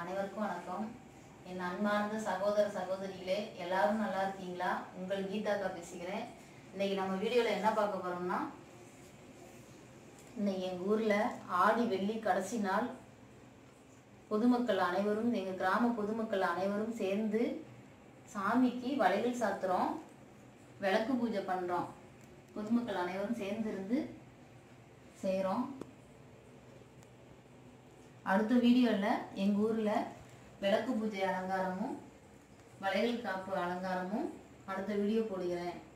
அனைவருக்கும் வணக்கம் என் அன்பார்ந்த சகோதர சகோதரிகளே எல்லாரும் நல்லா இருக்கீங்களா உங்கள் கீதாக்கா பேசுகிறேன் இன்னைக்கு நம்ம வீடியோவில் என்ன பார்க்க போறோம்னா இன்னைக்கு எங்கள் ஊரில் ஆடி வெள்ளி கடைசி நாள் பொதுமக்கள் அனைவரும் எங்கள் கிராம பொதுமக்கள் அனைவரும் சேர்ந்து சாமிக்கு வளையல் சாத்துறோம் விளக்கு பூஜை பண்ணுறோம் பொதுமக்கள் அனைவரும் சேர்ந்து இருந்து செய்கிறோம் அடுத்த வீடியோவில் எங்கள் ஊரில் விளக்கு பூஜை அலங்காரமும் வளையல் காப்பு அலங்காரமும் அடுத்த வீடியோ போடுகிறேன்